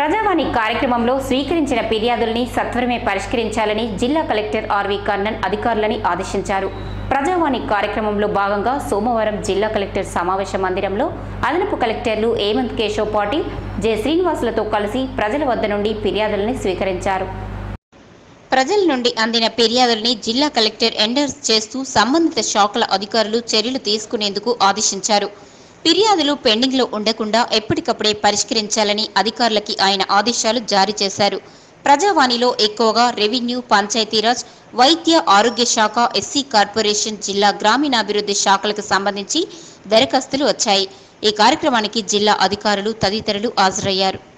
ప్రజావాణి కార్యక్రమంలో స్వీకరించిన ఫిర్యాదుల్ని సత్వరమే పరిష్కరించాలని జిల్లా కలెక్టర్ ఆర్వి కర్ణన్ అధికారులని ఆదేశించారు ప్రజావాణి కార్యక్రమంలో భాగంగా సోమవారం జిల్లా కలెక్టర్ సమావేశ మందిరంలో అదనపు కలెక్టర్లు హేమంత్ కేశవ్ పాటిల్ జె శ్రీనివాసులతో కలిసి ప్రజల వద్ద నుండి ఫిర్యాదులని స్వీకరించారు ప్రజల నుండి అందిన ఫిర్యాదుల్ని జిల్లా కలెక్టర్ ఎండర్స్ చేస్తూ సంబంధిత శాఖల అధికారులు చర్యలు తీసుకునేందుకు ఆదేశించారు ఫిర్యాదులు పెండింగ్లో ఉండకుండా ఎప్పటికప్పుడే పరిష్కరించాలని అధికారులకి ఆయన ఆదేశాలు జారీ చేశారు ప్రజావాణిలో ఎక్కువగా రెవెన్యూ పంచాయతీరాజ్ వైద్య ఆరోగ్య శాఖ ఎస్సీ కార్పొరేషన్ జిల్లా గ్రామీణాభివృద్ధి శాఖలకు సంబంధించి దరఖాస్తులు వచ్చాయి ఈ కార్యక్రమానికి జిల్లా అధికారులు తదితరులు హాజరయ్యారు